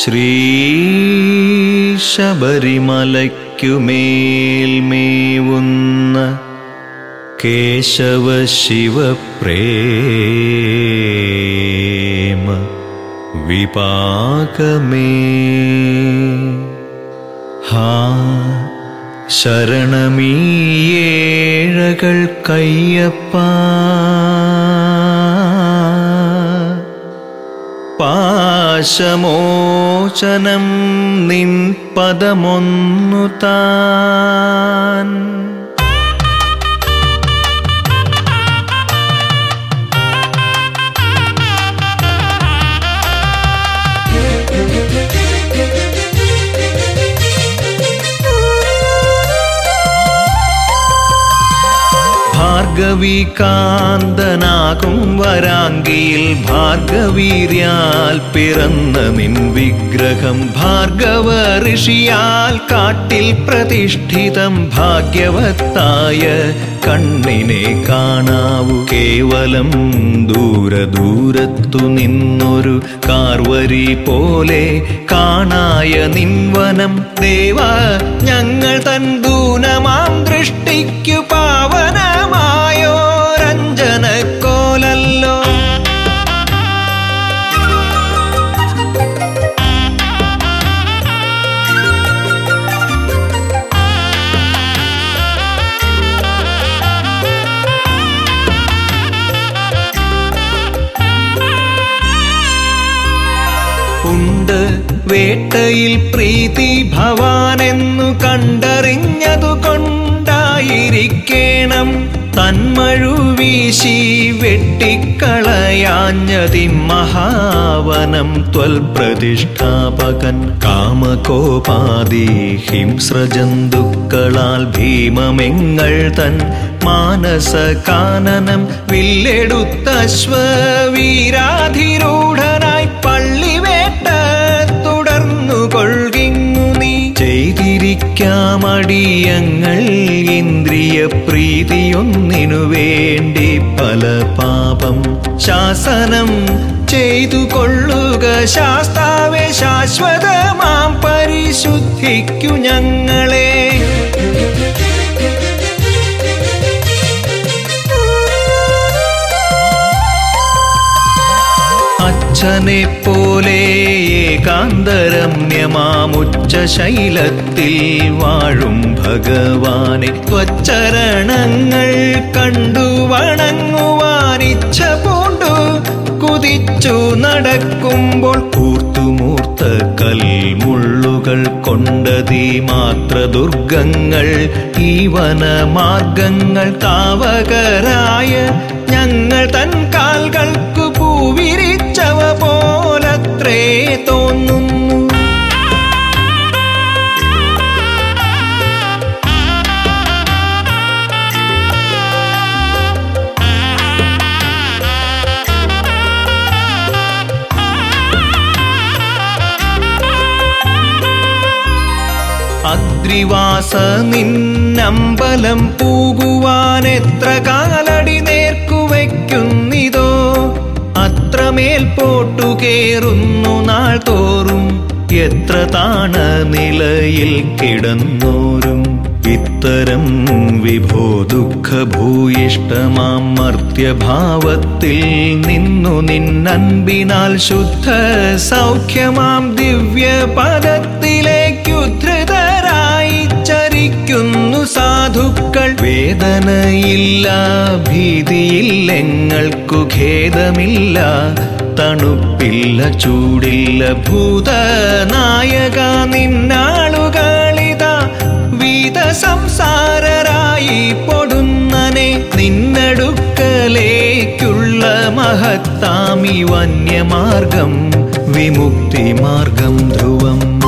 ശ്രീശബരിമലയ്ക്കുമേൽമേവുന്ന കേശവ ശിവപ്രേമ വിപാകമേ ഹാ ശരണമീയേഴകൾ കയ്യപ്പ പാശമോചനം നിൻ പദമൊന്നു താൻ ഭാർഗവി കാന്തനാകും വരാങ്കിയിൽ ഭാർഗവീര്യാൽ പിറന്ന നിൻ വിഗ്രഹം ഭാർഗവ ഋഷിയാൽ കാട്ടിൽ പ്രതിഷ്ഠിതം ഭാഗ്യവത്തായ കണ്ണിനെ കാണാവൂ കേവലം ദൂരദൂരത്തു നിന്നൊരു കാർവരി പോലെ കാണായ നിൻവനം ദേവ ഞങ്ങൾ തൻ ദൂനമാം ദൃഷ്ടിക്കു പാവനമായോ രഞ്ജനക്കോലല്ലോ ഉണ്ട് വേട്ടയിൽ പ്രീതി ഭവാനെന്നു കണ്ടറിഞ്ഞതു കൊണ്ടായിരിക്കേണം തന്മഴു വീശി വെട്ടിക്കളയാഞ്ഞതി മഹാവനം ത്വൽ പ്രതിഷ്ഠാപകൻ കാമകോപാദി ഹിംസ്രജന്തുക്കളാൽ ഭീമമെങ്ങൾ തൻ മാനസ കാനനം വില്ലെടുത്ത അശ്വവീരാധിരൂഢനായി പള്ളിവേട്ട തുടർന്നു കൊൾകിങ്ങു നീ ചെയ്തിരിക്കാമടിയങ്ങൾ ഇന്ദ്രിയ പ്രീതിയൊന്നിനു വേണ്ടി പല പാപം ശാസനം ചെയ്തു കൊള്ളുക ശാസ്താവെ ശാശ്വതമാം പരിശുദ്ധിക്കു ഞങ്ങളെ അച്ഛനെ പോലെ ഏകാന്തരമ്യമാമുച്ച ശൈലത്തിൽ വാഴും ഭഗവാനെ ത്വച്ചരണങ്ങൾ കണ്ടു വണങ്ങുവാൻ ഇച്ഛ പൂണ്ടു കുതിച്ചു നടക്കുമ്പോൾ കൂർത്തുമൂർത്ത കൽമുള്ളുകൾ കൊണ്ടതീ മാത്ര ദുർഗങ്ങൾ ഈ വനമാർഗങ്ങൾ താവകരായ ഞങ്ങൾ തൻ കാൽകൾക്കു പൂവിരിച്ചവ പോലത്രേ തോന്നുന്നു അഗ്രിവാസ നിന്നമ്പലം പൂകുവാൻ എത്ര കാലടി നേർക്കു വയ്ക്കുന്നിതോ അത്രമേൽ പോട്ടു കേറുന്നു നാൾ തോറും എത്ര താണ നിലയിൽ കിടന്നോരും ഇത്തരം വിഭോ ദുഃഖഭൂയിഷ്ടമാം മർത്യഭാവത്തിൽ നിന്നു നിന്നൻപിനാൽ ശുദ്ധ സൗഖ്യമാം ദിവ്യ പദത്തിലേക്കുദ്ധൃതരായി ചരിക്കുന്നു സാധുക്കൾ വേദനയില്ല ഭീതിയില്ലെങ്ങൾക്കു ഖേദമില്ല തണുപ്പില്ല ചൂടില്ല ഭൂതനായക നിന്നാളുകളിതാ വീത സംസാരരായി പൊടുന്നനെ നിന്നടുക്കലേക്കുള്ള മഹത്താമി വന്യമാർഗം വിമുക്തി മാർഗം ധ്രുവം